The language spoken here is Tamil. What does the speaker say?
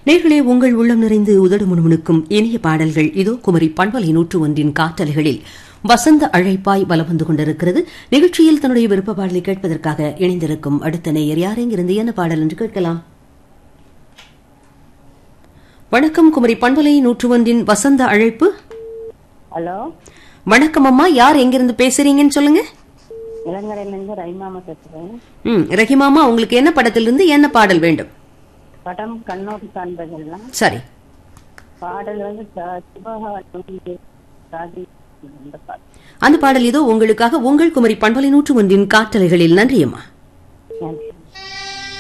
நேர்களே உங்கள் உள்ளம் நிறைந்து உதடு முணுமுணுக்கும் இனிய பாடல்கள் இதோ குமரி பண்பலை நூற்று ஒன்றின் காற்றலைகளில் வசந்த அழைப்பாய் வலம் வந்து கொண்டிருக்கிறது நிகழ்ச்சியில் தன்னுடைய விருப்ப பாடலை கேட்பதற்காக இணைந்திருக்கும் அடுத்த நேயர் யாரெங்கிருந்து என்ன பாடல் என்று கேட்கலாம் வணக்கம் குமரி பண்பலை நூற்று ஒன்றின் வசந்த அழைப்பு ஹலோ வணக்கம் அம்மா யார் எங்கிருந்து பேசுறீங்கன்னு சொல்லுங்க இளங்கரையிலேருந்து ரைமாமா பேசுகிறேன் ம் ரஹிமாமா உங்களுக்கு என்ன படத்திலிருந்து என்ன பாடல் வேண்டும் படம் கண்ணோடு காண்பதெல்லாம் சரி பாடல் வந்து ச- சிவகாமி ராதி அந்த பாடல் அந்த பாடல் இதோ உங்களுக்காக உங்கள் குமரி பண்பலை நூற்று ஒன்றின் காற்றலைகளில் நன்றியம்மா நன்றி